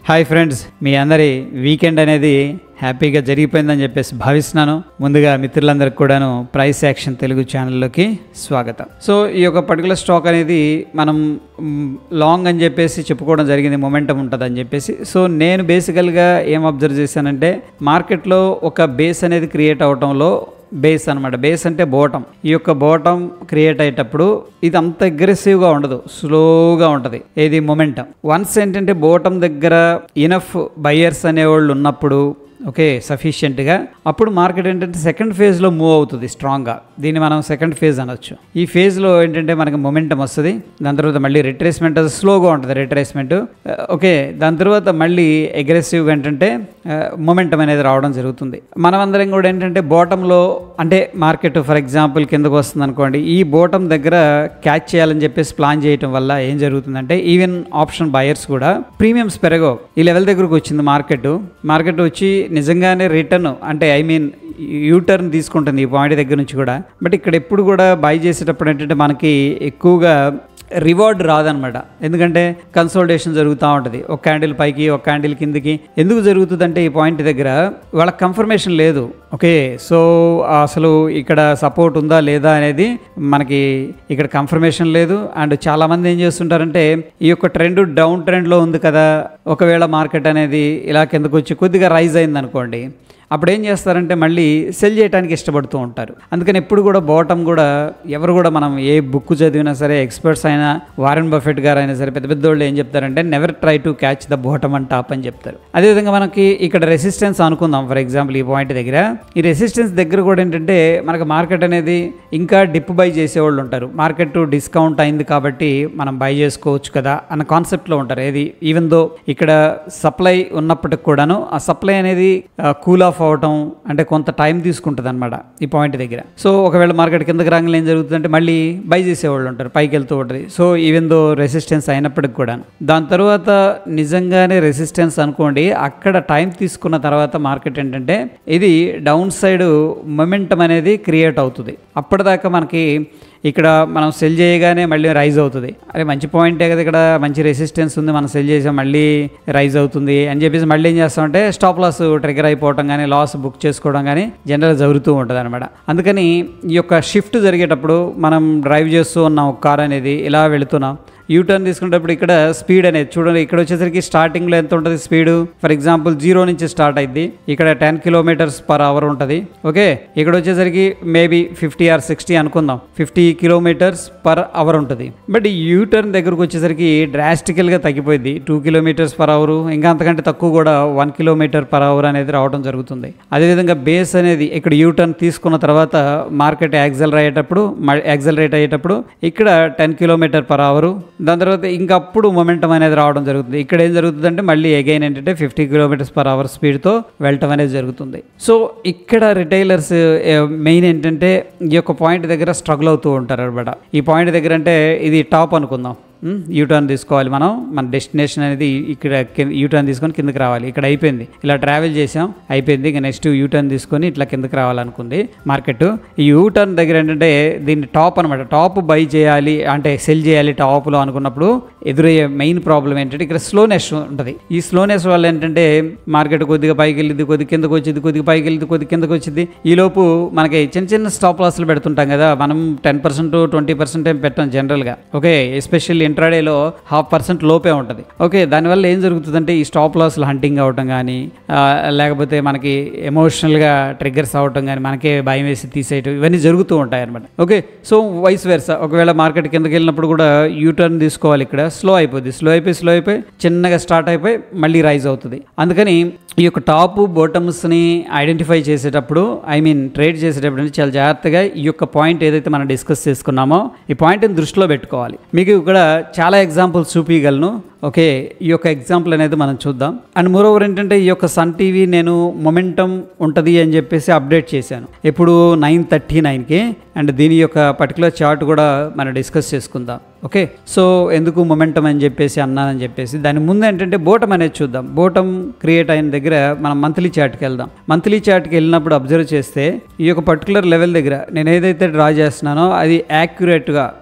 hi friends మీ అందరి weekend అనేది హ్యాపీగా జరిగిపోయిందని చెప్పేసి భావిస్తున్నాను ముందుగా మిత్రులందరికీ కూడాను ప్రైస్ యాక్షన్ తెలుగు ఛానల్లోకి స్వాగతం సో ఈ యొక్క పర్టికులర్ స్టాక్ అనేది మనం మ్, లాంగ్ అని చెప్పేసి చెప్పుకోవడం జరిగింది మొమెంటం ఉంటుంది అని చెప్పేసి సో నేను బేసికల్గా ఏం అబ్జర్వ్ చేశానంటే మార్కెట్లో ఒక బేస్ అనేది క్రియేట్ అవటంలో బేస్ అనమాట బేస్ అంటే బోటం ఈ యొక్క బోటం క్రియేట్ అయ్యేటప్పుడు ఇది అంత అగ్రెసివ్గా ఉండదు స్లోగా ఉంటుంది ఏది మొమెంటం వన్స్ ఏంటంటే బోటం దగ్గర ఇనఫ్ బయర్స్ అనేవాళ్ళు ఉన్నప్పుడు ఓకే సఫిషియెంట్గా అప్పుడు మార్కెట్ ఏంటంటే సెకండ్ ఫేజ్లో మూవ్ అవుతుంది స్ట్రాంగ్గా దీన్ని మనం సెకండ్ ఫేజ్ అనొచ్చు ఈ ఫేజ్లో ఏంటంటే మనకి మొమెంటం వస్తుంది దాని తర్వాత మళ్ళీ రిట్రేస్మెంట్ అది స్లోగా ఉంటుంది రిట్రేస్మెంట్ ఓకే దాని తర్వాత మళ్ళీ అగ్రెసివ్గా ఏంటంటే మొమెంటం అనేది రావడం జరుగుతుంది మనమందరం కూడా ఏంటంటే బాటంలో అంటే మార్కెట్ ఫర్ ఎగ్జాంపుల్ కిందకు వస్తుంది అనుకోండి ఈ బోటం దగ్గర క్యాచ్ చేయాలని చెప్పేసి ప్లాన్ చేయటం వల్ల ఏం జరుగుతుందంటే ఈవెన్ ఆప్షన్ బయర్స్ కూడా ప్రీమియమ్స్ పెరగవు ఈ లెవెల్ దగ్గరకు వచ్చింది మార్కెట్ మార్కెట్ వచ్చి నిజంగానే రిటర్న్ అంటే ఐ మీన్ యూటర్న్ తీసుకుంటుంది ఈ పాయింట్ దగ్గర నుంచి కూడా బట్ ఇక్కడ ఎప్పుడు కూడా బై చేసేటప్పుడు ఏంటంటే మనకి ఎక్కువగా రివార్డ్ రాదనమాట ఎందుకంటే కన్సల్టేషన్ జరుగుతూ ఉంటుంది ఒక క్యాండిల్ పైకి ఒక క్యాండిల్ కిందికి ఎందుకు జరుగుతుందంటే ఈ పాయింట్ దగ్గర వాళ్ళకి కన్ఫర్మేషన్ లేదు ఓకే సో అసలు ఇక్కడ సపోర్ట్ ఉందా లేదా అనేది మనకి ఇక్కడ కన్ఫర్మేషన్ లేదు అండ్ చాలామంది ఏం చేస్తుంటారంటే ఈ యొక్క ట్రెండ్ డౌన్ ట్రెండ్లో ఉంది కదా ఒకవేళ మార్కెట్ అనేది ఇలా కిందకు వచ్చి కొద్దిగా రైజ్ అయింది అనుకోండి అప్పుడు ఏం చేస్తారంటే మళ్ళీ సెల్ చేయడానికి ఇష్టపడుతూ ఉంటారు అందుకని ఎప్పుడు కూడా బాటమ్ కూడా ఎవరు కూడా మనం ఏ బుక్ చదివినా సరే ఎక్స్పర్ట్స్ అయినా వారెన్ బఫెట్ గారు అయినా సరే పెద్ద పెద్ద వాళ్ళు ఏం చెప్తారంటే never try to catch the bottom and top అని చెప్తారు అదేవిధంగా మనకి ఇక్కడ రెసిస్టెన్స్ అనుకుందాం ఫర్ ఎగ్జాంపుల్ ఈ పాయింట్ దగ్గర ఈ రెసిస్టెన్స్ దగ్గర కూడా ఏంటంటే మనకు మార్కెట్ అనేది ఇంకా డిప్ బై చేసేవాళ్ళు ఉంటారు మార్కెట్ డిస్కౌంట్ అయింది కాబట్టి మనం బై చేసుకోవచ్చు కదా అన్న కాన్సెప్ట్లో ఉంటారు ఏది ఈవెన్ దో ఇక్కడ సప్లై ఉన్నప్పటికి కూడాను ఆ సప్లై అనేది కూల్ ఆఫ్ అవటం అంటే కొంత టైం తీసుకుంటుంది అనమాట ఈ పాయింట్ దగ్గర సో ఒకవేళ మార్కెట్ కిందకి రాగానే ఏం జరుగుతుందంటే మళ్ళీ బై చేసేవాళ్ళు ఉంటారు పైకి వెళ్తూ ఉంటుంది సో ఈవెన్ దో రెసిస్టెన్స్ అయినప్పటికి కూడా దాని తర్వాత నిజంగానే రెసిస్టెన్స్ అనుకోండి అక్కడ టైం తీసుకున్న తర్వాత మార్కెట్ ఏంటంటే ఇది డౌన్ సైడ్ మొమెంటం అనేది క్రియేట్ అవుతుంది అప్పటిదాకా మనకి ఇక్కడ మనం సెల్ చేయగానే మళ్ళీ రైజ్ అవుతుంది అరే మంచి పాయింటే కదా ఇక్కడ మంచి రెసిస్టెన్స్ ఉంది మనం సెల్ చేసాం మళ్ళీ రైజ్ అవుతుంది అని చెప్పేసి మళ్ళీ ఏం చేస్తామంటే స్టాప్ లాస్ ట్రిగర్ అయిపోవటం కానీ లాస్ బుక్ చేసుకోవడం కానీ జనరల్ జరుగుతూ ఉంటుంది అనమాట అందుకని ఈ యొక్క షిఫ్ట్ జరిగేటప్పుడు మనం డ్రైవ్ చేస్తూ ఉన్న ఒక కార్ అనేది ఇలా వెళుతున్నాం యూటర్న్ తీసుకునేటప్పుడు ఇక్కడ స్పీడ్ అనేది చూడండి ఇక్కడ వచ్చేసరికి స్టార్టింగ్లో ఎంత ఉంటుంది స్పీడ్ ఫర్ ఎగ్జాంపుల్ జీరో నుంచి స్టార్ట్ అయింది ఇక్కడ టెన్ కిలోమీటర్స్ పర్ అవర్ ఉంటుంది ఓకే ఇక్కడ వచ్చేసరికి మేబీ ఫిఫ్టీ ఆర్ సిక్స్టీ అనుకుందాం ఫిఫ్టీ కిలోమీటర్స్ పర్ అవర్ ఉంటుంది బట్ ఈ యూటర్న్ దగ్గరకు వచ్చేసరికి డ్రాస్టికల్గా తగ్గిపోయింది టూ కిలోమీటర్స్ పర్ అవర్ ఇంకా అంతకంటే తక్కువ కూడా వన్ కిలోమీటర్ పర్ అవర్ అనేది రావడం జరుగుతుంది అదేవిధంగా బేస్ అనేది ఇక్కడ యూటర్న్ తీసుకున్న తర్వాత మార్కెట్ యాక్సలర్ అయ్యేటప్పుడు యాక్సలరేట్ అయ్యేటప్పుడు ఇక్కడ టెన్ కిలోమీటర్ పర్ అవర్ దాని తర్వాత ఇంకప్పుడు మొమెంటం అనేది రావడం జరుగుతుంది ఇక్కడ ఏం జరుగుతుందంటే మళ్ళీ అగైన్ ఏంటంటే ఫిఫ్టీ కిలోమీటర్స్ పర్ అవర్ స్పీడ్తో వెళ్ళటం అనేది జరుగుతుంది సో ఇక్కడ రిటైలర్స్ మెయిన్ ఏంటంటే ఈ యొక్క పాయింట్ దగ్గర స్ట్రగుల్ అవుతూ ఉంటారు అనమాట ఈ పాయింట్ దగ్గర అంటే ఇది టాప్ అనుకుందాం యూటర్న్ తీసుకోవాలి మనం మన డెస్టినేషన్ అనేది ఇక్కడ యూటర్న్ తీసుకొని కిందకి రావాలి ఇక్కడ అయిపోయింది ఇలా ట్రావెల్ చేసాం అయిపోయింది ఇక నెక్స్ట్ యూటర్న్ తీసుకొని ఇట్లా కిందకి రావాలనుకుంది మార్కెట్ ఈ యూటర్న్ దగ్గర ఏంటంటే దీన్ని టాప్ అనమాట టాప్ బై చేయాలి అంటే సెల్ చేయాలి టాప్లో అనుకున్నప్పుడు ఎదురయ్యే మెయిన్ ప్రాబ్లం ఏంటంటే ఇక్కడ స్లోనెస్ ఉంటుంది ఈ స్లోనెస్ వల్ల ఏంటంటే మార్కెట్ కొద్దిగా పైకి వెళ్ళింది కొద్దిగా కిందకు వచ్చింది కొద్దిగా పైకి వెళ్ళింది కొద్దిగా కిందకు వచ్చింది ఈ లోపు మనకి చిన్న చిన్న స్టాప్ లాస్లు పెడుతుంటాం కదా మనం టెన్ పర్సెంట్ ట్వంటీ పర్సెంట్ ఏం పెట్టాం జనరల్గా ఓకే ఎస్పెషల్లీ ఇంట్రాడేలో హాఫ్ పర్సెంట్ లోపే ఉంటుంది ఓకే దానివల్ల ఏం జరుగుతుందంటే ఈ స్టాప్ లాస్లు హంటింగ్ అవటం కానీ ఆ, లేకపోతే మనకి ఎమోషనల్గా ట్రిగ్గర్స్ అవటం కానీ మనకే భయం వేసి తీసేయటం ఇవన్నీ జరుగుతూ ఉంటాయి అనమాట ఓకే సో వైస్ వెర్సా ఒకవేళ మార్కెట్ కిందకి వెళ్ళినప్పుడు కూడా యూటర్న్ తీసుకోవాలి ఇక్కడ స్లో అయిపోద్ది స్లో అయిపోయి స్లో అయిపోయి చిన్నగా స్టార్ట్ అయిపోయి మళ్ళీ రైజ్ అవుతుంది అందుకని ఈ యొక్క టాప్ బోటమ్స్ని ఐడెంటిఫై చేసేటప్పుడు ఐ మీన్ ట్రేడ్ చేసేటప్పుడు అంటే చాలా జాగ్రత్తగా ఈ యొక్క పాయింట్ ఏదైతే మనం డిస్కస్ చేసుకున్నామో ఈ పాయింట్ని దృష్టిలో పెట్టుకోవాలి మీకు ఇక్కడ చాలా ఎగ్జాంపుల్స్ చూపించగలను ఓకే ఈ యొక్క ఎగ్జాంపుల్ అనేది మనం చూద్దాం అండ్ మోరోవర్ ఏంటంటే ఈ యొక్క సన్ టీవీ నేను మొమెంటం ఉంటుంది అని చెప్పేసి అప్డేట్ చేశాను ఇప్పుడు నైన్ థర్టీ నైన్కి అండ్ దీని యొక్క పర్టికులర్ చార్ట్ కూడా మనం డిస్కస్ చేసుకుందాం ఓకే సో ఎందుకు మొమెంటం అని చెప్పేసి అన్నానని చెప్పేసి దాని ముందు ఏంటంటే బోటం అనేది చూద్దాం బోటం క్రియేట్ అయిన దగ్గర మనం మంత్లీ చార్ట్కి వెళ్దాం మంత్లీ చార్ట్కి వెళ్ళినప్పుడు అబ్జర్వ్ చేస్తే ఈ యొక్క పర్టికులర్ లెవెల్ దగ్గర నేను ఏదైతే డ్రా చేస్తున్నానో అది యాక్యురేట్గా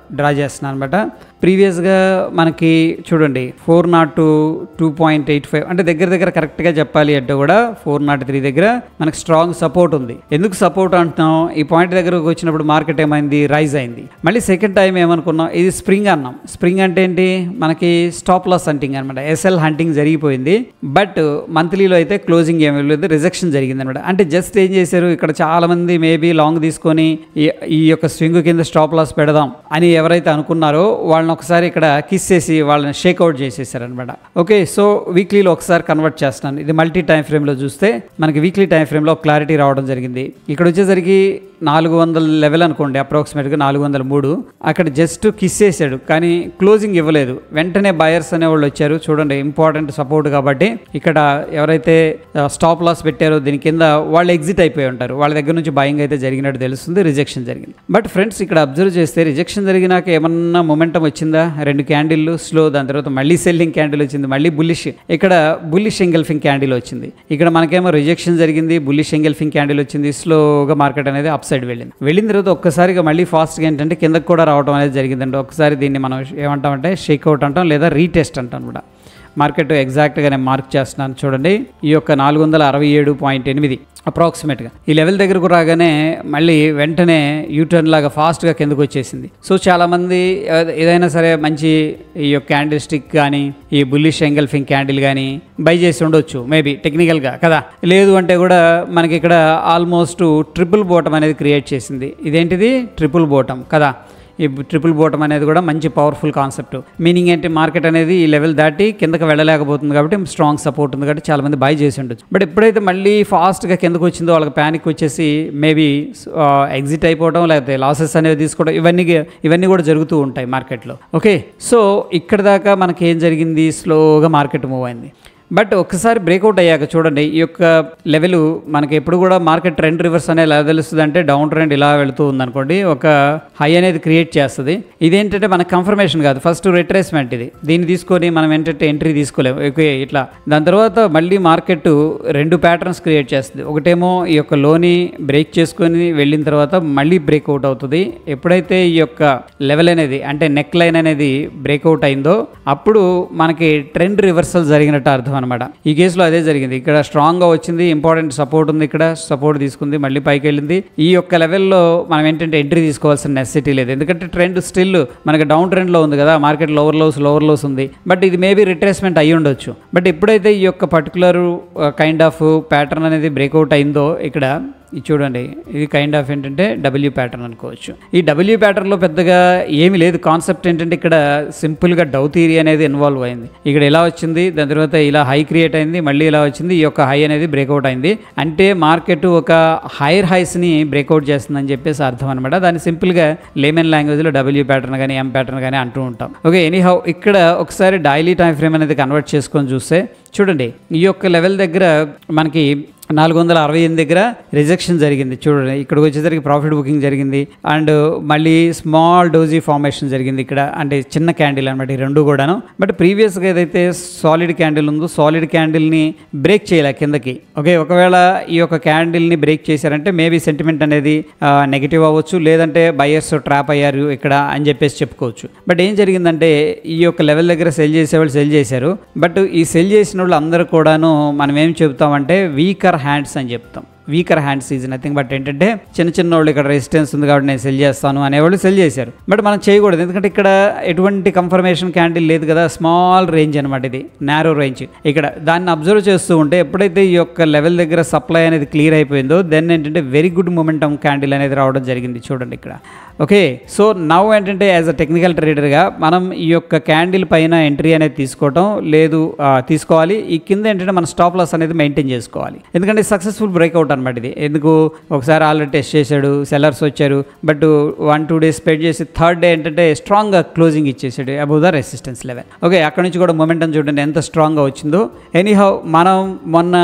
డ్రా చేస్తున్నాను అనమాట ప్రీవియస్గా మనకి చూడండి four nought two two point eight five అంటే దగ్గర దగ్గర కరెక్ట్గా చెప్పాలి అంటే కూడా ఫోర్ నాట్ త్రీ దగ్గర మనకి స్ట్రాంగ్ సపోర్ట్ ఉంది ఎందుకు సపోర్ట్ అంటున్నాం ఈ పాయింట్ దగ్గరకు వచ్చినప్పుడు మార్కెట్ ఏమైంది రైజ్ అయింది మళ్ళీ సెకండ్ టైం ఏమనుకున్నాం ఇది స్ప్రింగ్ అన్నాం స్ప్రింగ్ అంటే ఏంటి మనకి స్టాప్ లాస్ హంటింగ్ అనమాట ఎస్ఎల్ హంటింగ్ జరిగిపోయింది బట్ మంత్లీలో అయితే క్లోజింగ్ ఏమీ లేదు రిజెక్షన్ జరిగింది అనమాట అంటే జస్ట్ ఏం చేశారు ఇక్కడ చాలా మంది మేబీ లాంగ్ తీసుకొని ఈ- ఈ యొక్క స్వింగ్ కింద స్టాప్ లాస్ పెడదాం అని ఎవరైతే అనుకున్నారో వాళ్ళని ఒకసారి ఇక్కడ కిస్ చేసి వాళ్ళని షేక్అవుట్ చేసేసారనమాట ఓకే సో వీక్లీలో ఒకసారి కన్వర్ట్ చేస్తున్నాను ఇది మల్టీ టైం ఫ్రేమ్లో చూస్తే మనకి వీక్లీ టైం ఫ్రేమ్లో క్లారిటీ రావడం జరిగింది ఇక్కడ వచ్చేసరికి నాలుగు వందల లెవెల్ అనుకోండి అప్రాక్సిమేట్గా నాలుగు వందల మూడు అక్కడ జస్ట్ కిస్ చేశాడు కానీ క్లోజింగ్ ఇవ్వలేదు వెంటనే బయర్స్ అనేవాళ్ళు వచ్చారు చూడండి ఇంపార్టెంట్ సపోర్ట్ కాబట్టి ఇక్కడ ఎవరైతే స్టాప్ లాస్ పెట్టారో దీని కింద వాళ్ళు ఎగ్జిట్ అయిపోయి ఉంటారు వాళ్ళ దగ్గర నుంచి బయింగ్ అయితే జరిగినట్టు తెలుస్తుంది రిజెక్షన్ జరిగింది బట్ ఫ్రెండ్స్ ఇక్కడ అబ్జర్వ్ చేస్తే రిజెక్షన్ జరిగినాక ఏమన్నా మొమెంటం వచ్చిందా రెండు క్యాండిల్లు స్లో దాని తర్వాత మళ్ళీ సెల్లింగ్ క్యాండిల్ వచ్చింది మళ్ళీ బుల్లిష్ ఇక్కడ బుల్లిష్ ఎంగల్ఫింగ్ క్యాండిల్ వచ్చింది ఇక్కడ మనకేమో రిజెక్షన్ జరిగింది బుల్లిష్ ఎంగల్ఫింగ్ క్యాండిల్ వచ్చింది స్లోగా మార్కెట్ అనేది అప్ సైడ్ వెళ్ళింది వెళ్ళిన తర్వాత ఒక్కసారిగా మళ్ళీ ఫాస్ట్గా ఏంటంటే కిందకు కూడా రావడం అనేది జరిగిందండి ఒకసారి దీన్ని మనం ఏమంటామంటే షేక్అవుట్ అంటాం లేదా రీటెస్ట్ అంటాం కూడా మార్కెట్ ఎగ్జాక్ట్గా నేను మార్క్ చేస్తున్నాను చూడండి ఈ యొక్క నాలుగు వందల అరవై ఏడు పాయింట్ ఎనిమిది అప్రాక్సిమేట్గా ఈ లెవెల్ దగ్గరకు రాగానే మళ్ళీ వెంటనే యూటర్న్ లాగా ఫాస్ట్గా కిందకు వచ్చేసింది సో చాలామంది ఏ- ఏదైనా సరే మంచి ఈ యొక్క క్యాండిల్ స్టిక్ కానీ ఈ బుల్లిష్ ఎంగల్ఫింగ్ క్యాండిల్ కానీ బై చేసి ఉండొచ్చు మేబీ టెక్నికల్గా కదా లేదు అంటే కూడా మనకి ఇక్కడ ఆల్మోస్ట్ ట్రిపుల్ బోటం అనేది క్రియేట్ చేసింది ఇదేంటిది ట్రిపుల్ బోటం కదా ఈ ట్రిపుల్ బోటం అనేది కూడా మంచి పవర్ఫుల్ కాన్సెప్ట్ మీనింగ్ ఏంటి మార్కెట్ అనేది ఈ లెవెల్ దాటి కిందకి వెళ్ళలేకపోతుంది కాబట్టి స్ట్రాంగ్ సపోర్ట్ ఉంది కాబట్టి చాలా మంది బై చేసి ఉండొచ్చు బట్ ఎప్పుడైతే మళ్ళీ ఫాస్ట్గా కిందకు వచ్చిందో వాళ్ళకి ప్యానిక్ వచ్చేసి మేబీ ఎగ్జిట్ అయిపోవడం లేకపోతే లాసెస్ అనేవి తీసుకోవడం ఇవన్నీ ఇవన్నీ కూడా జరుగుతూ ఉంటాయి మార్కెట్లో ఓకే సో ఇక్కడ దాకా మనకి ఏం జరిగింది స్లోగా మార్కెట్ మూవ్ అయింది బట్ ఒక్కసారి బ్రేక్అవుట్ అయ్యాక చూడండి ఈ యొక్క లెవెల్ మనకి ఎప్పుడు కూడా మార్కెట్ ట్రెండ్ రివర్స్ అనేది ఎలా తెలుస్తుంది అంటే డౌన్ ట్రెండ్ ఇలా వెళుతూ ఉందనుకోండి ఒక హై అనేది క్రియేట్ చేస్తుంది ఇదేంటంటే మనకు కన్ఫర్మేషన్ కాదు ఫస్ట్ రిట్రేస్మెంట్ ఇది దీన్ని తీసుకొని మనం ఏంటంటే ఎంట్రీ తీసుకోలేము ఓకే ఇట్లా దాని తర్వాత మళ్ళీ మార్కెట్ రెండు ప్యాటర్న్స్ క్రియేట్ చేస్తుంది ఒకటేమో ఈ యొక్క లోని బ్రేక్ చేసుకొని వెళ్ళిన తర్వాత మళ్ళీ బ్రేక్అవుట్ అవుతుంది ఎప్పుడైతే ఈ యొక్క లెవెల్ అనేది అంటే నెక్ లైన్ అనేది బ్రేక్అవుట్ అయిందో అప్పుడు మనకి ట్రెండ్ రివర్సల్ జరిగినట్టు అర్థం అనమాట ఈ కేసులో అదే జరిగింది ఇక్కడ స్ట్రాంగ్గా వచ్చింది ఇంపార్టెంట్ సపోర్ట్ ఉంది ఇక్కడ సపోర్ట్ తీసుకుంది మళ్ళీ పైకి వెళ్ళింది ఈ యొక్క లెవెల్లో మనం ఏంటంటే ఎంట్రీ తీసుకోవాల్సిన నెసెసిటీ లేదు ఎందుకంటే ట్రెండ్ స్టిల్ మనకి డౌన్ ట్రెండ్లో ఉంది కదా market lower lows lower lows ఉంది బట్ ఇది మేబీ రిట్రేస్మెంట్ అయ్యి ఉండొచ్చు బట్ ఎప్పుడైతే ఈ యొక్క పర్టికులర్ కైండ్ ఆఫ్ ప్యాటర్న్ అనేది బ్రేక్అవుట్ అయిందో ఇక్కడ ఇది చూడండి ఇది కైండ్ ఆఫ్ ఏంటంటే డబ్ల్యూ ప్యాటర్న్ అనుకోవచ్చు ఈ డబ్ల్యూ ప్యాటర్న్లో పెద్దగా ఏమీ లేదు కాన్సెప్ట్ ఏంటంటే ఇక్కడ సింపుల్గా డౌ థియరీ అనేది ఇన్వాల్వ్ అయింది ఇక్కడ ఇలా వచ్చింది దాని తర్వాత ఇలా హై క్రియేట్ అయింది మళ్ళీ ఇలా వచ్చింది ఈ యొక్క హై అనేది బ్రేక్అవుట్ అయింది అంటే మార్కెట్ ఒక హైయర్ హైస్ని బ్రేక్అవుట్ చేస్తుందని చెప్పేసి అర్థం అనమాట దాన్ని సింపుల్గా లేమన్ లాంగ్వేజ్లో డబ్ల్యూ ప్యాటర్న్ కానీ ఎం ప్యాటర్న్ కానీ అంటూ ఉంటాం ఓకే ఎనీహౌ ఇక్కడ ఒకసారి డైలీ టైం ఫ్రేమ్ అనేది కన్వర్ట్ చేసుకొని చూస్తే చూడండి ఈ యొక్క లెవెల్ దగ్గర మనకి నాలుగు వందల అరవై ఎనిమిది దగ్గర రిజెక్షన్ జరిగింది చూడండి ఇక్కడికి వచ్చేసరికి ప్రాఫిట్ బుకింగ్ జరిగింది అండ్ మళ్ళీ స్మాల్ డోజీ ఫార్మేషన్ జరిగింది ఇక్కడ అంటే చిన్న క్యాండిల్ అనమాట ఈ రెండు కూడాను బట్ ప్రీవియస్గా ఏదైతే సాలిడ్ క్యాండిల్ ఉందో సాలిడ్ క్యాండిల్ని బ్రేక్ చేయలే కిందకి ఓకే ఒకవేళ ఈ యొక్క క్యాండిల్ని బ్రేక్ చేశారంటే మేబీ సెంటిమెంట్ అనేది నెగిటివ్ అవ్వచ్చు లేదంటే బయర్స్ ట్రాప్ అయ్యారు ఇక్కడ అని చెప్పేసి చెప్పుకోవచ్చు బట్ ఏం జరిగిందంటే ఈ యొక్క లెవెల్ దగ్గర సెల్ చేసేవాళ్ళు సెల్ చేశారు బట్ ఈ సెల్ చేసిన వాళ్ళు అందరూ కూడాను మనం ఏం చెబుతామంటే వీకర్ హ్యాండ్స్ అని చెప్తాం weaker hands is nothing but ఏంటంటే చిన్న చిన్న వాళ్ళు ఇక్కడ రెసిస్టెన్స్ ఉంది కాబట్టి నేను సెల్ చేస్తాను అనేవాళ్ళు సెల్ చేశారు బట్ మనం చేయకూడదు ఎందుకంటే ఇక్కడ ఎటువంటి కన్ఫర్మేషన్ క్యాండిల్ లేదు కదా స్మాల్ రేంజ్ అనమాట ఇది నారో రేంజ్ ఇక్కడ దాన్ని అబ్జర్వ్ చేస్తూ ఉంటే ఎప్పుడైతే ఈ యొక్క లెవెల్ దగ్గర సప్లై అనేది క్లియర్ అయిపోయిందో దెన్ ఏంటంటే వెరీ గుడ్ మొమెంటం క్యాండిల్ అనేది రావడం జరిగింది చూడండి ఇక్కడ ఓకే సో నవ్ ఏంటంటే యాజ్ అ టెక్నికల్ ట్రేడర్గా మనం ఈ యొక్క క్యాండిల్ పైన ఎంట్రీ అనేది తీసుకోవటం లేదు ఆ, తీసుకోవాలి ఈ కింద ఏంటంటే మన స్టాప్ లాస్ అనేది మెయింటైన్ చేసుకోవాలి ఎందుకంటే సక్సెస్ఫుల్ బ్రేక్అవుట్ అనమాట ఇది ఎందుకు ఒకసారి ఆల్రెడీ టెస్ట్ చేశాడు సెల్లర్స్ వచ్చారు but one two days spend చేసి థర్డ్ డే ఏంటంటే స్ట్రాంగ్గా క్లోజింగ్ ఇచ్చేసాడు above the resistance level okay అక్కడ నుంచి కూడా మొమెంటం చూడండి ఎంత స్ట్రాంగ్గా వచ్చిందో ఎనీహౌ మనం మొన్న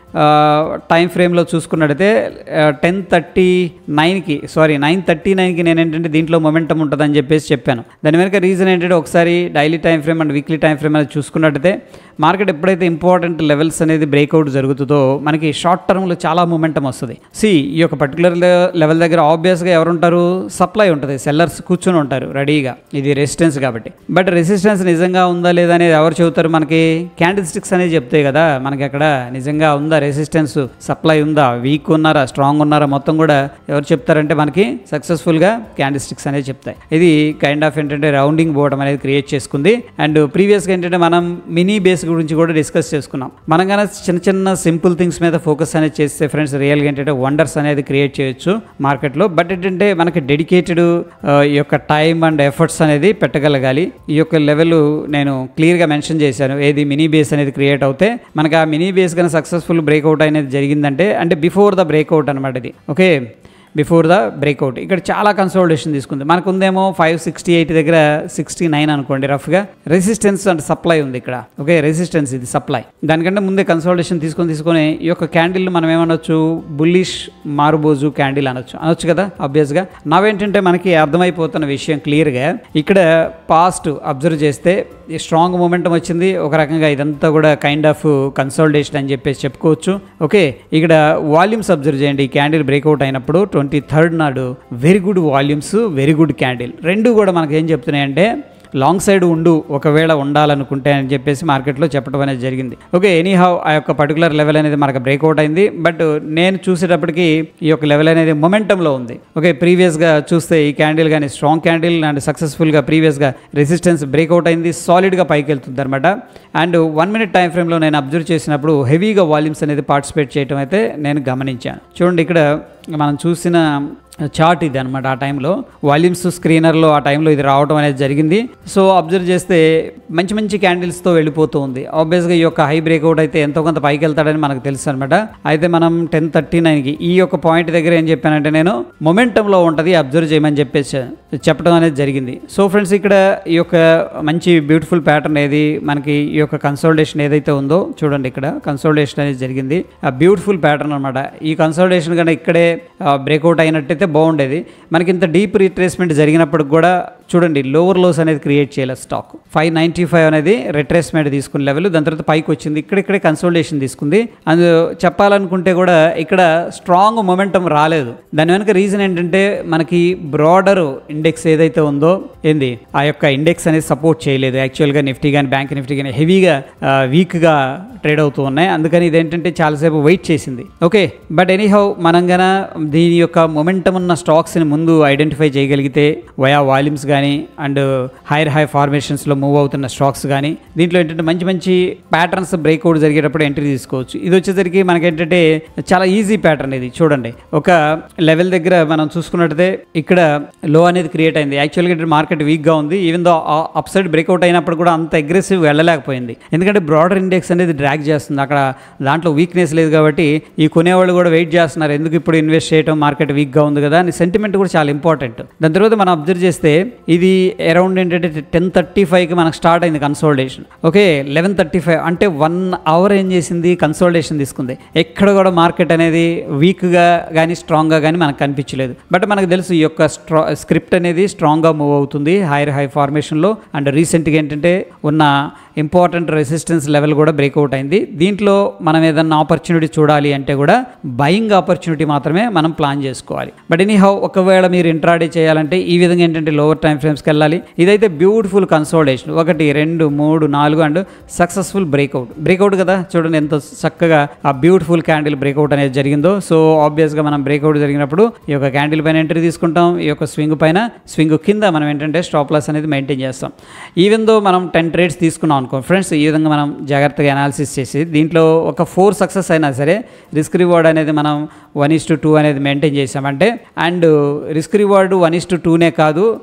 టైం ఫ్రేమ్లో చూసుకున్నట్టయితే టెన్ థర్టీ నైన్కి సారీ నైన్ థర్టీ నైన్కి నేను ఏంటంటే దీంట్లో మొమెంటం ఉంటుందని చెప్పేసి చెప్పాను దాని వెనక రీజన్ ఏంటంటే ఒకసారి daily time frame and weekly time frame అనేది చూసుకున్నట్టయితే మార్కెట్ ఎప్పుడైతే ఇంపార్టెంట్ లెవెల్స్ అనేది బ్రేక్అవుట్ జరుగుతుందో మనకి షార్ట్ టర్మ్లో చాలా మూమెంటం వస్తుంది సి ఈ యొక్క పర్టికులర్ లెవెల్ దగ్గర ఆబ్వియస్గా ఎవరు ఉంటారు సప్లై ఉంటుంది సెల్లర్స్ కూర్చొని ఉంటారు రెడీగా ఇది రెసిస్టెన్స్ కాబట్టి బట్ రెసిస్టెన్స్ నిజంగా ఉందా లేదా అనేది ఎవరు చెబుతారు మనకి క్యాండిల్ స్టిక్స్ అనేది చెప్తాయి కదా మనకి అక్కడ నిజంగా ఉందా రెసిస్టెన్స్ సప్లై ఉందా వీక్ ఉన్నారా స్ట్రాంగ్ ఉన్నారా మొత్తం కూడా ఎవరు చెప్తారంటే మనకి సక్సెస్ఫుల్గా క్యాండిల్ స్టిక్స్ అనేది చెప్తాయి ఇది కైండ్ ఆఫ్ ఏంటంటే రౌండింగ్ బోర్డం అనేది క్రియేట్ చేసుకుంది అండ్ ప్రీవియస్గా ఏంటంటే మనం మినీ బేస్ గురించి కూడా డిస్కస్ చేసుకున్నాం మనం కానీ చిన్న చిన్న సింపుల్ థింగ్స్ మీద ఫోకస్ అనేది చేస్తే ఫ్రెండ్స్ రియల్గా ఏంటంటే వండర్స్ అనేది క్రియేట్ చేయొచ్చు మార్కెట్లో బట్ ఏంటంటే మనకి డెడికేటెడ్ ఈ యొక్క టైం అండ్ ఎఫర్ట్స్ అనేది పెట్టగలగాలి ఈ యొక్క లెవెల్ నేను క్లియర్గా మెన్షన్ చేశాను ఏది మినీ బేస్ అనేది క్రియేట్ అవుతే మనకి ఆ మినీ బేస్ కానీ సక్సెస్ఫుల్ బ్రేక్అవుట్ అనేది జరిగిందంటే అంటే బిఫోర్ ద బ్రేక్అవుట్ అనమాట ఇది ఓకే బిఫోర్ ద బ్రేక్అవుట్ ఇక్కడ చాలా కన్సోల్టేషన్ తీసుకుంది మనకు ఉందేమో ఫైవ్ సిక్స్టీ ఎయిట్ దగ్గర సిక్స్టీ నైన్ అనుకోండి రఫ్గా రెసిస్టెన్స్ అంటే సప్లై ఉంది ఇక్కడ ఓకే రెసిస్టెన్స్ ఇది సప్లై దానికంటే ముందే కన్సోల్టేషన్ తీసుకొని తీసుకొని ఈ యొక్క క్యాండిల్ మనం ఏమనొచ్చు బుల్లిష్ మారుబోజు క్యాండిల్ అనొచ్చు అనొచ్చు కదా ఆబ్వియస్గా నావేంటంటే మనకి అర్థమైపోతున్న విషయం క్లియర్గా ఇక్కడ పాస్ట్ అబ్జర్వ్ చేస్తే ఈ స్ట్రాంగ్ మూమెంటం వచ్చింది ఒక రకంగా ఇదంతా కూడా కైండ్ ఆఫ్ కన్సోల్టేషన్ అని చెప్పేసి చెప్పుకోవచ్చు ఓకే ఇక్కడ వాల్యూమ్స్ అబ్జర్వ్ చేయండి ఈ క్యాండిల్ బ్రేక్అవుట్ అయినప్పుడు ట్వంటీ థర్డ్ నాడు very good volumes very good candle రెండు కూడా మనకి ఏం చెప్తున్నాయంటే లాంగ్ సైడ్ ఉండు ఒకవేళ ఉండాలనుకుంటే అని చెప్పేసి మార్కెట్లో చెప్పడం అనేది జరిగింది ఓకే ఎనీహౌ ఆ యొక్క పర్టికులర్ లెవెల్ అనేది మనకు బ్రేక్అవుట్ అయింది బట్ నేను చూసేటప్పటికి ఈ యొక్క లెవెల్ అనేది మొమెంటంలో ఉంది ఓకే ప్రీవియస్గా చూస్తే ఈ క్యాండిల్ కానీ స్ట్రాంగ్ క్యాండిల్ అండ్ సక్సెస్ఫుల్గా ప్రీవియస్గా రెసిస్టెన్స్ బ్రేక్అవుట్ అయింది సాలిడ్గా పైకి వెళ్తుంది అనమాట అండ్ వన్ మినిట్ టైం ఫ్రేమ్లో నేను అబ్జర్వ్ చేసినప్పుడు హెవీగా వాల్యూమ్స్ అనేది పార్టిసిపేట్ చేయడం అయితే నేను గమనించాను చూడండి ఇక్కడ మనం చూసిన చార్ట్ ఇది అనమాట ఆ టైంలో వాల్యూమ్స్ స్క్రీనర్లో ఆ టైంలో ఇది రావడం అనేది జరిగింది సో అబ్జర్వ్ చేస్తే మంచి మంచి క్యాండిల్స్తో వెళ్ళిపోతూ ఉంది ఆబ్వియస్గా ఈ యొక్క హై బ్రేక్అవుట్ అయితే ఎంతో కొంత పైకి వెళ్తాడని మనకు తెలుసు అనమాట అయితే మనం టెన్ థర్టీ నైన్కి ఈ యొక్క పాయింట్ దగ్గర ఏం చెప్పానంటే నేను మొమెంటంలో ఉంటుంది అబ్జర్వ్ చేయమని చెప్పేసి చెప్పడం అనేది జరిగింది సో ఫ్రెండ్స్ ఇక్కడ ఈ యొక్క మంచి బ్యూటిఫుల్ ప్యాటర్న్ ఏది మనకి ఈ యొక్క కన్సల్టేషన్ ఏదైతే ఉందో చూడండి ఇక్కడ కన్సల్టేషన్ అనేది జరిగింది ఆ బ్యూటిఫుల్ ప్యాటర్న్ అనమాట ఈ కన్సల్టేషన్ కన్నా ఇక్కడే బ్రేక్అవుట్ అయినట్టయితే బాగుండేది మనకి ఇంత డీప్ రిట్రేస్మెంట్ జరిగినప్పుడు కూడా చూడండి లోవర్ లోస్ అనేది క్రియేట్ చేయలేదు స్టాక్ ఫైవ్ నైంటీ ఫైవ్ అనేది రిట్రేస్మెంట్ తీసుకున్న లెవెల్ దాని తర్వాత పైకి వచ్చింది ఇక్కడిక్కడే కన్సల్టేషన్ తీసుకుంది అందు చెప్పాలనుకుంటే కూడా ఇక్కడ స్ట్రాంగ్ మొమెంటం రాలేదు దాని వెనుక రీజన్ ఏంటంటే మనకి బ్రాడర్ ఇండెక్స్ ఏదైతే ఉందో ఏంది ఆ యొక్క ఇండెక్స్ అనేది సపోర్ట్ చేయలేదు యాక్చువల్గా నిఫ్టీ కానీ బ్యాంక్ నిఫ్టీ కానీ హెవీగా వీక్గా ట్రేడ్ అవుతూ ఉన్నాయి అందుకని ఇదేంటంటే చాలాసేపు వెయిట్ చేసింది ఓకే బట్ ఎనీహౌ మనం గన దీని యొక్క మొమెంటం ఉన్న స్టాక్స్ని ముందు ఐడెంటిఫై చేయగలిగితే వయా వాల్యూమ్స్ కానీ అండ్ హైర్ హై ఫార్మేషన్స్లో మూవ్ అవుతున్న స్టాక్స్ కానీ దీంట్లో ఏంటంటే మంచి మంచి ప్యాటర్న్స్ బ్రేక్అవుట్ జరిగేటప్పుడు ఎంట్రీ తీసుకోవచ్చు ఇది వచ్చేసరికి మనకి ఏంటంటే చాలా ఈజీ ప్యాటర్న్ ఇది చూడండి ఒక లెవెల్ దగ్గర మనం చూసుకున్నట్టయితే ఇక్కడ లో అనేది క్రియేట్ అయింది యాక్చువల్గా మార్కెట్ వీక్గా ఉంది even though upside breakout అయినప్పుడు కూడా అంత అగ్రెసివ్ వెళ్ళలేకపోయింది ఎందుకంటే బ్రాడర్ ఇండెక్స్ అనేది డ్రాగ్ చేస్తుంది అక్కడ దాంట్లో వీక్నెస్ లేదు కాబట్టి ఈ కొనేవాళ్ళు కూడా వెయిట్ చేస్తున్నారు ఎందుకు ఇప్పుడు ఇన్వెస్ట్ చేయడం మార్కెట్ వీక్గా ఉంది కదా అని సెంటిమెంట్ కూడా చాలా ఇంపార్టెంట్ దాని తర్వాత మనం అబ్జర్వ్ చేస్తే ఇది అరౌండ్ ఏంటంటే టెన్ థర్టీ ఫైవ్కి మనకు స్టార్ట్ అయింది consolidation okay eleven thirty five అంటే వన్ అవర్ ఏం చేసింది కన్సోల్టేషన్ తీసుకుంది ఎక్కడ కూడా మార్కెట్ అనేది వీక్గా కానీ స్ట్రాంగ్గా కానీ మనకు కనిపించలేదు బట్ మనకు తెలుసు ఈ యొక్క స్ట్రా స్క్రిప్ట్ అనేది స్ట్రాంగ్గా మూవ్ అవుతుంది హైర్ హై ఫార్మేషన్లో అండ్ రీసెంట్గా ఏంటంటే ఉన్న ఇంపార్టెంట్ రెసిస్టెన్స్ లెవెల్ కూడా బ్రేక్అవుట్ అయింది దీంట్లో మనం ఏదన్నా ఆపర్చునిటీ చూడాలి అంటే కూడా బయింగ్ ఆపర్చునిటీ మాత్రమే మనం ప్లాన్ చేసుకోవాలి బట్ ఎనీ హౌ ఒకవేళ మీరు ఇంట్రాడే చేయాలంటే ఈ విధంగా ఏంటంటే లోవర్ టైం ఫ్రేమ్స్కి వెళ్ళాలి ఇదైతే బ్యూటిఫుల్ కన్సోల్టేషన్ ఒకటి రెండు మూడు నాలుగు అండ్ సక్సెస్ఫుల్ బ్రేక్అవుట్ బ్రేక్అవుట్ కదా చూడండి ఎంత చక్కగా ఆ బ్యూటిఫుల్ క్యాండిల్ బ్రేక్అవుట్ అనేది జరిగిందో సో ఆబ్వియస్గా మనం బ్రేక్అవుట్ జరిగినప్పుడు ఈ యొక్క క్యాండిల్ పైన ఎంట్రీ తీసుకుంటాం ఈ యొక్క స్వింగ్ పైన స్వింగ్ కింద మనం ఏంటంటే స్టాప్ లాస్ అనేది మెయింటైన్ చేస్తాం ఈవెన్ దో మనం టెన్ ట్రేడ్స్ తీసుకున్నాం అనుకో ఫ్రెండ్స్ ఈ విధంగా మనం జాగ్రత్తగా అనాలిసిస్ చేసి దీంట్లో ఒక ఫోర్ సక్సెస్ అయినా సరే రిస్క్ రివార్డ్ అనేది మనం వన్ ఇస్ టు టూ అనేది మెయింటైన్ చేసామంటే and risk reward one is to టూనే కాదు మనం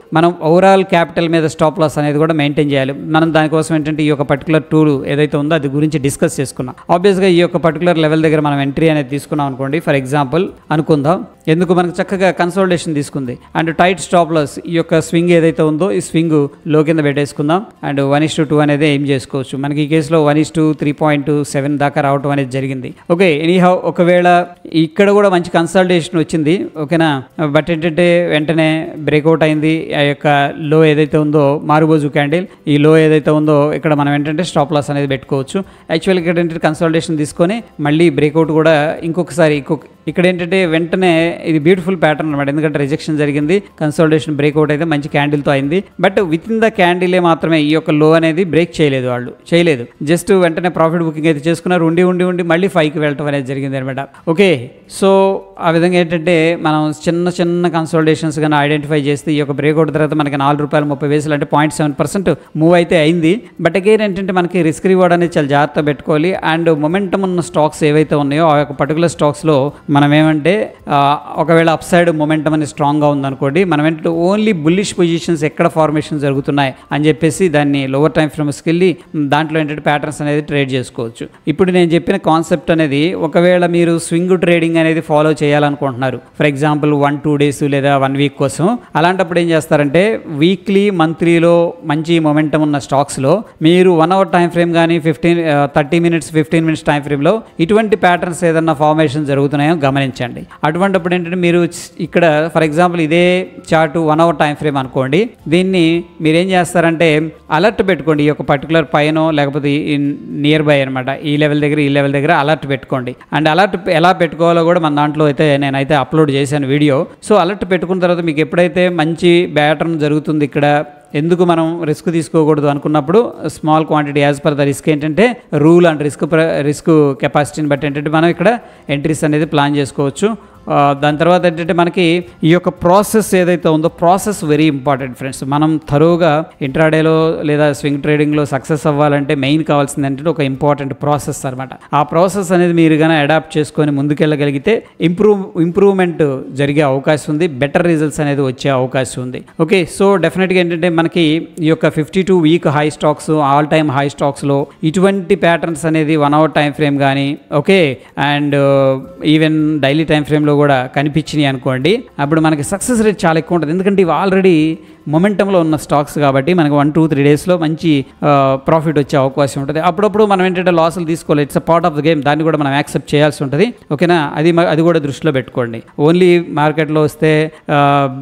ఓవరాల్ క్యాపిటల్ మీద స్టాప్ లాస్ అనేది కూడా మెయింటైన్ చేయాలి మనం దానికోసం ఏంటంటే ఈ యొక్క పర్టికులర్ టూల్ ఏదైతే ఉందో అది గురించి డిస్కస్ చేసుకున్నాం ఆబ్వియస్గా ఈ యొక్క పర్టికులర్ లెవెల్ దగ్గర మనం ఎంట్రీ అనేది తీసుకున్నాం అనుకోండి ఫర్ ఎగ్జాంపుల్ అనుకుందాం ఎందుకు మనకు చక్కగా కన్సల్టేషన్ తీసుకుంది అండ్ టైట్ స్టాప్ లాస్ ఈ యొక్క స్వింగ్ ఏదైతే ఉందో ఈ స్వింగ్ లో కింద పెట్టేసుకుందాం and one is to two అనేది ఏం చేసుకోవచ్చు మనకి ఈ కేసులో one is to three point seven దాకా రావటం అనేది జరిగింది ఓకే ఎనీహౌ ఒకవేళ ఇక్కడ కూడా మంచి కన్సల్టేషన్ వచ్చింది ఓకేనా బట్ ఏంటంటే వెంటనే బ్రేక్అవుట్ అయింది ఆ యొక్క లో ఏదైతే ఉందో మారుబోజు క్యాండిల్ ఈ లో ఏదైతే ఉందో ఇక్కడ మనం ఏంటంటే స్టాప్ లాస్ అనేది పెట్టుకోవచ్చు యాక్చువల్గా ఇక్కడ ఏంటంటే కన్సల్టేషన్ తీసుకొని మళ్ళీ బ్రేక్అవుట్ కూడా ఇంకొకసారి ఇంకొక ఇక్కడ ఏంటంటే వెంటనే ఇది బ్యూటిఫుల్ ప్యాటర్న్ అనమాట ఎందుకంటే రిజెక్షన్ జరిగింది కన్సల్టేషన్ బ్రేక్అవుట్ అయితే మంచి క్యాండిల్తో అయింది బట్ విత్ ఇన్ ద క్యాండిలే మాత్రమే ఈ యొక్క లో అనేది బ్రేక్ చేయలేదు వాళ్ళు చేయలేదు జస్ట్ వెంటనే ప్రాఫిట్ బుకింగ్ అయితే చేసుకున్నారు ఉండి ఉండి ఉండి మళ్ళీ ఫైవ్కి వెళ్ళటం అనేది జరిగింది అనమాట ఓకే సో ఆ విధంగా ఏంటంటే మనం చిన్న చిన్న కన్సల్టేషన్స్ కానీ ఐడెంటిఫై చేస్తే ఈ యొక్క బ్రేక్అవుట్ తర్వాత మనకి నాలుగు రూపాయలు ముప్పై వేసులు అంటే పాయింట్ సెవెన్ పర్సెంట్ మూవ్ అయితే అయింది బట్ అగైన్ ఏంటంటే మనకి రిస్క్ రివార్డ్ అనేది చాలా జాగ్రత్త పెట్టుకోవాలి అండ్ మొమెంటం ఉన్న స్టాక్స్ ఏవైతే ఉన్నాయో ఆ యొక్క పర్టికులర్ స్టాక్స్లో మనం ఏమంటే ఆ, ఒకవేళ అప్ సైడ్ మొమెంటం అనేది స్ట్రాంగ్గా ఉందనుకోండి మనం ఏంటంటే ఓన్లీ బుల్లిష్ పొజిషన్స్ ఎక్కడ ఫార్మేషన్ జరుగుతున్నాయి అని చెప్పేసి దాన్ని లోవర్ టైం ఫ్రేమ్స్కి వెళ్ళి మ్, దాంట్లో ఏంటంటే ప్యాటర్న్స్ అనేది ట్రేడ్ చేసుకోవచ్చు ఇప్పుడు నేను చెప్పిన కాన్సెప్ట్ అనేది ఒకవేళ మీరు స్వింగ్ ట్రేడింగ్ అనేది ఫాలో చేయాలనుకుంటున్నారు for example one two days లేదా వన్ వీక్ కోసం అలాంటప్పుడు ఏం చేస్తారంటే వీక్లీ మంత్లీలో మంచి మొమెంటం ఉన్న స్టాక్స్లో మీరు వన్ అవర్ టైం ఫ్రేమ్ కానీ fifteen thirty minutes fifteen minutes time ఫ్రేమ్లో ఇటువంటి ప్యాటర్న్స్ ఏదన్నా ఫార్మేషన్ జరుగుతున్నాయో గమనించండి అటువంటిప్పుడు ఏంటంటే మీరు చ్- ఇక్కడ ఫర్ ఎగ్జాంపుల్ ఇదే chart one hour time frame అనుకోండి దీన్ని మీరు ఏం చేస్తారంటే అలర్ట్ పెట్టుకోండి ఈ యొక్క పర్టికులర్ పైన లేకపోతే నియర్ బై అనమాట ఈ లెవెల్ దగ్గర ఈ లెవెల్ దగ్గర అలర్ట్ పెట్టుకోండి అండ్ అలర్ట్ ఎలా పెట్టుకోవాలో కూడా మన దాంట్లో అయితే నేనైతే అప్లోడ్ చేశాను వీడియో సో అలర్ట్ పెట్టుకున్న తర్వాత మీకు ఎప్పుడైతే మంచి బ్యాటర్న్ జరుగుతుంది ఇక్కడ ఎందుకు మనం రిస్క్ తీసుకోకూడదు అనుకున్నప్పుడు small quantity as per the risk ఏంటంటే రూల్ అండ్ రిస్క్ రిస్క్ కెపాసిటీని బట్టి ఏంటంటే మనం ఇక్కడ ఎంట్రీస్ అనేది ప్లాన్ చేసుకోవచ్చు ఆ, దాని తర్వాత ఏంటంటే మనకి ఈ యొక్క ప్రాసెస్ ఏదైతే ఉందో ప్రాసెస్ వెరీ ఇంపార్టెంట్ ఫ్రెండ్స్ మనం తరువుగా ఇంట్రాడేలో లేదా స్వింగ్ ట్రేడింగ్లో సక్సెస్ అవ్వాలంటే మెయిన్ కావాల్సింది ఏంటంటే ఒక ఇంపార్టెంట్ ప్రాసెస్ అనమాట ఆ ప్రాసెస్ అనేది మీరు కానీ అడాప్ట్ చేసుకొని ముందుకెళ్ళగలిగితే ఇంప్రూవ్ ఇంప్రూవ్మెంట్ జరిగే అవకాశం ఉంది బెటర్ రిజల్ట్స్ అనేది వచ్చే అవకాశం ఉంది ఓకే సో డెఫినెట్గా ఏంటంటే మనకి ఈ యొక్క fifty two week high stocks all time high స్టాక్స్లో ఇటువంటి ప్యాటర్న్స్ అనేది వన్ అవర్ టైం ఫ్రేమ్ కానీ okay and even daily time ఫ్రేమ్లో కూడా కనిపించినాయి అనుకోండి అప్పుడు మనకి సక్సెస్ రేట్ చాలా ఎక్కువ ఉంటుంది ఎందుకంటే ఇవి ఆల్రెడీ మొమెంటంలో ఉన్న స్టాక్స్ కాబట్టి మనకి వన్ టూ త్రీ డేస్లో మంచి ప్రాఫిట్ వచ్చే అవకాశం ఉంటుంది అప్పుడప్పుడు మనం ఏంటంటే లాసులు తీసుకోవాలి it's a part of the game దాన్ని కూడా మనం యాక్సెప్ట్ చేయాల్సి ఉంటుంది ఓకేనా అది మ- అది కూడా దృష్టిలో పెట్టుకోండి ఓన్లీ మార్కెట్లో వస్తే ఆ,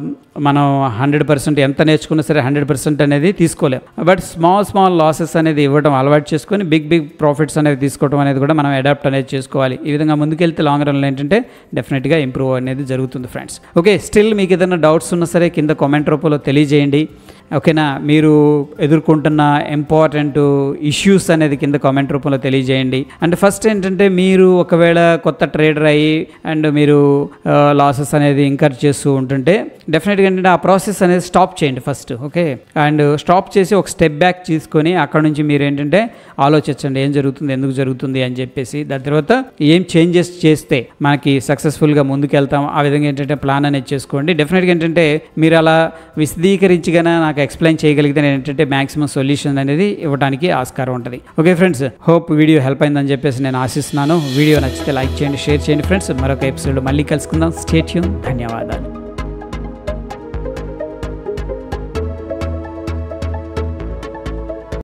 మనం హండ్రెడ్ పర్సెంట్ ఎంత నేర్చుకున్నా సరే హండ్రెడ్ పర్సెంట్ అనేది తీసుకోలేం బట్ స్మాల్ స్మాల్ లాసెస్ అనేది ఇవ్వడం అలవాటు చేసుకొని బిగ్ బిగ్ ప్రాఫిట్స్ అనేది తీసుకోవడం అనేది కూడా మనం అడాప్ట్ అనేది చేసుకోవాలి ఈ విధంగా ముందుకెళ్తే లాంగ్ రన్లో ఏంటంటే డెఫినెట్గా ఇంప్రూవ్ అనేది జరుగుతుంది ఫ్రెండ్స్ ఓకే స్టిల్ మీకు ఏదైనా డౌట్స్ ఉన్నా సరే కింద కామెంట్ రూపంలో తెలియజేయండి ఓకేనా మీరు ఎదుర్కొంటున్న ఇంపార్టెంట్ ఇష్యూస్ అనేది కింద కామెంట్ రూపంలో తెలియజేయండి అండ్ ఫస్ట్ ఏంటంటే మీరు ఒకవేళ కొత్త ట్రేడర్ అయ్యి అండ్ మీరు లాసెస్ అనేది ఇంకర్ చేస్తూ ఉంటుంటే డెఫినెట్గా ఏంటంటే ఆ ప్రాసెస్ అనేది స్టాప్ చేయండి ఫస్ట్ ఓకే అండ్ స్టాప్ చేసి ఒక స్టెప్ బ్యాక్ తీసుకొని అక్కడ నుంచి మీరు ఏంటంటే ఆలోచించండి ఏం జరుగుతుంది ఎందుకు జరుగుతుంది అని చెప్పేసి దాని తర్వాత ఏం చేంజెస్ చేస్తే మనకి సక్సెస్ఫుల్గా ముందుకెళ్తాం ఆ విధంగా ఏంటంటే ప్లాన్ అనేది చేసుకోండి డెఫినెట్గా ఏంటంటే మీరు అలా విశదీకరించిగానే నాకు ఎక్స్ప్లెయిన్ చేయగలిగితే నేను ఏంటంటే మాక్సిమం సొల్యూషన్ అనేది ఇవ్వడానికి ఆస్కారం ఉంటుంది okay friends hope video help అయిందని చెప్పేసి నేను ఆశిస్తున్నాను వీడియో నచ్చితే లైక్ చేయండి షేర్ చేయండి ఫ్రెండ్స్ మరొక ఎపిసోడ్ మళ్ళీ కలుసుకుందాం స్టేట్యూన్ ధన్యవాదాలు